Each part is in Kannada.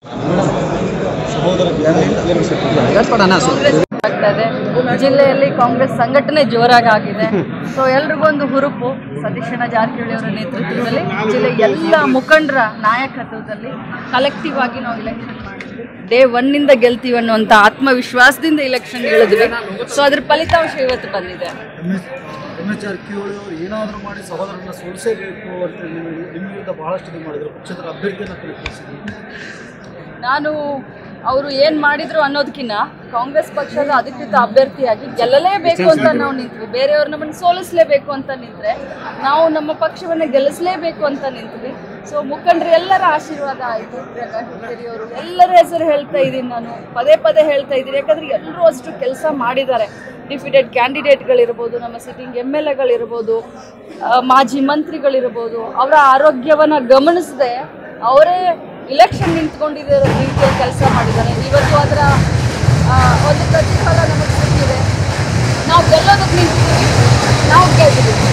ಸಹೋದರ ಏನು ಆಗ್ತಾ ಇದೆ ಜಿಲ್ಲೆಯಲ್ಲಿ ಕಾಂಗ್ರೆಸ್ ಸಂಘಟನೆ ಜೋರಾಗಿ ಆಗಿದೆ ಸೊ ಎಲ್ರಿಗೂ ಒಂದು ಹುರುಪು ಸತೀಶಣ್ಣ ಜಾರಕಿಹೊಳಿ ಅವರ ನೇತೃತ್ವದಲ್ಲಿ ಜಿಲ್ಲೆ ಎಲ್ಲ ಮುಖಂಡರ ನಾಯಕತ್ವದಲ್ಲಿ ಕಲೆಕ್ಟಿವ್ ಆಗಿ ನಾವು ಇಲೆಕ್ಷನ್ ಮಾಡಿದ್ವಿ ಡೇ ಒನ್ನಿಂದ ಗೆಲ್ತೀವಿ ಅನ್ನುವಂಥ ಆತ್ಮವಿಶ್ವಾಸದಿಂದ ಇಲೆಕ್ಷನ್ ಇಳಿದ್ವಿ ಸೊ ಅದ್ರ ಫಲಿತಾಂಶ ಇವತ್ತು ಬಂದಿದೆ M S M S Jarkiholi ಅವರು ಏನಾದರೂ ಮಾಡಿ ಸಹೋದರನ್ನ ಸೋಲಿಸಬೇಕು ಅಂತ ನೀವು ನಿಮ್ಮ ವಿರುದ್ಧ ಬಹಳಷ್ಟು ಇದು ಮಾಡಿದ್ರು ಪಕ್ಷದ ಅಭ್ಯರ್ಥಿಯನ್ನು ಕಳಿಸಿದ್ರು ನಾನು ಅವರು ಏನು ಮಾಡಿದ್ರು ಅನ್ನೋದಕ್ಕಿಂತ ಕಾಂಗ್ರೆಸ್ ಪಕ್ಷದ ಅಧಿಕೃತ ಅಭ್ಯರ್ಥಿಯಾಗಿ ಗೆಲ್ಲಲೇಬೇಕು ಅಂತ ನಾವು ನಿಂತ್ವಿ ಬೇರೆಯವ್ರು ನಮ್ಮನ್ನು ಸೋಲಿಸಲೇಬೇಕು ಅಂತ ನಿಂತ್ರೆ ನಾವು ನಮ್ಮ ಪಕ್ಷವನ್ನು ಗೆಲ್ಲಿಸಲೇಬೇಕು ಅಂತ ನಿಂತ್ವಿ ಸೊ ಮುಖಂಡರು ಎಲ್ಲರ ಆಶೀರ್ವಾದ ಆಯಿತು ಪ್ರಕಾಶ್ ಹುಕ್ಕೇರಿ ಅವರು ಎಲ್ಲರ ಹೆಸರು ಹೇಳ್ತಾ ಇದ್ದೀನಿ ನಾನು ಪದೇ ಪದೇ ಹೇಳ್ತಾ ಇದ್ದೀನಿ ಯಾಕಂದ್ರೆ ಎಲ್ಲರೂ ಅಷ್ಟು ಕೆಲಸ ಮಾಡಿದ್ದಾರೆ ಡಿಫಿಟೆಡ್ ಕ್ಯಾಂಡಿಡೇಟ್ಗಳಿರ್ಬೋದು ನಮ್ಮ ಸಿಟ್ಟಿಂಗ್ ಎಮ್ ಎಲ್ ಎಗಳಿರ್ಬೋದು ಆ, ಮಾಜಿ ಮಂತ್ರಿಗಳಿರ್ಬೋದು ಅವರ ಆರೋಗ್ಯವನ್ನು ಗಮನಿಸದೆ ಅವರೇ ಇಲೆಕ್ಷನ್ ನಿಂತ್ಕೊಂಡಿರೋ ರೀತಿಯ ಕೆಲಸ ಮಾಡಿದ್ದಾರೆ ಇವತ್ತು ಅದರ ಆ, ಒಂದು ಪ್ರತಿಫಲ ನಮಗೆ ಸಿಕ್ಕಿದೆ ನಾವು ಗೆಲ್ಲೋದಕ್ಕೆ ನಿಂತಿದ್ದೀವಿ ನಾವು ಗೆದ್ದಿದ್ದೀವಿ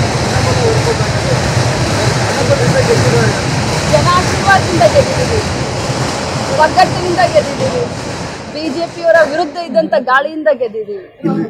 ಜನ ಆಶೀರ್ವಾದದಿಂದ ಗೆದ್ದಿದ್ದೀವಿ ಒಗ್ಗಟ್ಟಿನಿಂದ ಗೆದ್ದಿದ್ದೀವಿ ಬಿಜೆಪಿಯವರ ವಿರುದ್ಧ ಇದ್ದಂಥ ಗಾಳಿಯಿಂದ ಗೆದ್ದಿದ್ದೀವಿ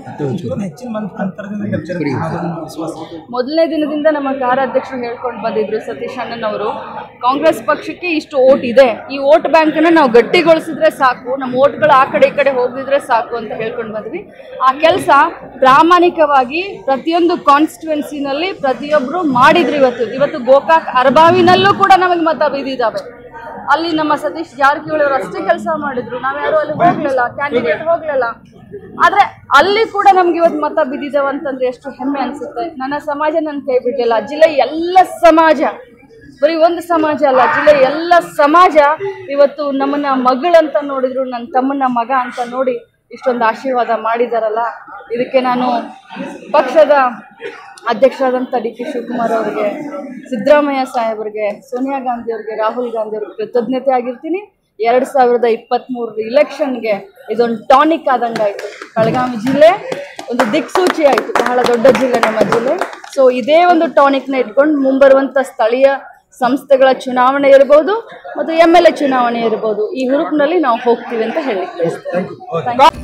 ಮೊದಲನೇ ದಿನದಿಂದ ನಮ್ಮ ಕಾರ್ಯಾಧ್ಯಕ್ಷರು ಹೇಳ್ಕೊಂಡು ಬಂದಿದ್ರು ಸತೀಶ್ ಅಣ್ಣನವರು ಕಾಂಗ್ರೆಸ್ ಪಕ್ಷಕ್ಕೆ ಇಷ್ಟು ಓಟ್ ಇದೆ ಈ ಓಟ್ ಬ್ಯಾಂಕನ್ನು ನಾವು ಗಟ್ಟಿಗೊಳಿಸಿದ್ರೆ ಸಾಕು ನಮ್ಮ ಓಟ್ಗಳು ಆ ಕಡೆ ಈ ಕಡೆ ಹೋಗಿದ್ರೆ ಸಾಕು ಅಂತ ಹೇಳ್ಕೊಂಡು ಬಂದ್ವಿ ಆ ಕೆಲಸ ಪ್ರಾಮಾಣಿಕವಾಗಿ ಪ್ರತಿಯೊಂದು ಕಾನ್ಸ್ಟಿಟ್ಯುವೆನ್ಸಿನಲ್ಲಿ ಪ್ರತಿಯೊಬ್ಬರು ಮಾಡಿದ್ರು ಇವತ್ತು ಇವತ್ತು ಗೋಕಾಕ್ ಅರ್ಬಾವಿನಲ್ಲೂ ಕೂಡ ನಮಗೆ ಮತ ಬಿದ್ದಿದ್ದಾವೆ ಅಲ್ಲಿ ನಮ್ಮ ಸತೀಶ್ ಜಾರಕಿಹೊಳಿ ಅವರು ಅಷ್ಟೇ ಕೆಲಸ ಮಾಡಿದ್ರು ನಾವ್ಯಾರು ಅಲ್ಲಿ ಹೋಗ್ಲಿಲ್ಲ ಕ್ಯಾಂಡಿಡೇಟ್ ಹೋಗ್ಲಿಲ್ಲ ಆದ್ರೆ ಅಲ್ಲಿ ಕೂಡ ನಮ್ಗೆ ಇವತ್ತು ಮತ ಬಿದ್ದಿದ್ದಾವೆ ಅಂತಂದ್ರೆ ಎಷ್ಟು ಹೆಮ್ಮೆ ಅನ್ಸುತ್ತೆ ನನ್ನ ಸಮಾಜ ನನ್ನ ಕೈ ಬಿಡ್ಲಿಲ್ಲ ಜಿಲ್ಲೆ ಎಲ್ಲ ಸಮಾಜ ಬರೀ ಒಂದು ಸಮಾಜ ಅಲ್ಲ ಜಿಲ್ಲೆ ಎಲ್ಲ ಸಮಾಜ ಇವತ್ತು ನಮ್ಮನ್ನ ಮಗಳಂತ ನೋಡಿದ್ರು ನನ್ನ ತಮ್ಮನ ಮಗ ಅಂತ ನೋಡಿ ಇಷ್ಟೊಂದು ಆಶೀರ್ವಾದ ಮಾಡಿದಾರಲ್ಲ ಇದಕ್ಕೆ ನಾನು ಪಕ್ಷದ ಅಧ್ಯಕ್ಷರಾದಂಥ ಡಿ ಕೆ ಶಿವಕುಮಾರ್ ಅವರಿಗೆ ಸಿದ್ದರಾಮಯ್ಯ ಸಾಹೇಬರಿಗೆ ಸೋನಿಯಾ ಗಾಂಧಿ ಅವರಿಗೆ ರಾಹುಲ್ ಗಾಂಧಿ ಅವ್ರಿಗೆ ಕೃತಜ್ಞತೆ ಆಗಿರ್ತೀನಿ ಎರಡು ಸಾವಿರದ ಇಪ್ಪತ್ತ್ಮೂರರ ಇಲೆಕ್ಷನ್ಗೆ ಇದೊಂದು ಟಾನಿಕ್ ಆದಂಗೆ ಆಯಿತು ಬೆಳಗಾವಿ ಜಿಲ್ಲೆ ಒಂದು ದಿಕ್ಸೂಚಿ ಆಯಿತು ಬಹಳ ದೊಡ್ಡ ಜಿಲ್ಲೆ ನಮ್ಮ ಜಿಲ್ಲೆ ಸೊ ಇದೇ ಒಂದು ಟಾನಿಕ್ನ ಇಟ್ಕೊಂಡು ಮುಂಬರುವಂಥ ಸ್ಥಳೀಯ ಸಂಸ್ಥೆಗಳ ಚುನಾವಣೆ ಇರ್ಬೋದು ಮತ್ತು ಎಮ್ ಎಲ್ ಎ ಚುನಾವಣೆ ಇರ್ಬೋದು ಈ ಹುರುಪಿನಲ್ಲಿ ನಾವು ಹೋಗ್ತೀವಿ ಅಂತ ಹೇಳಿ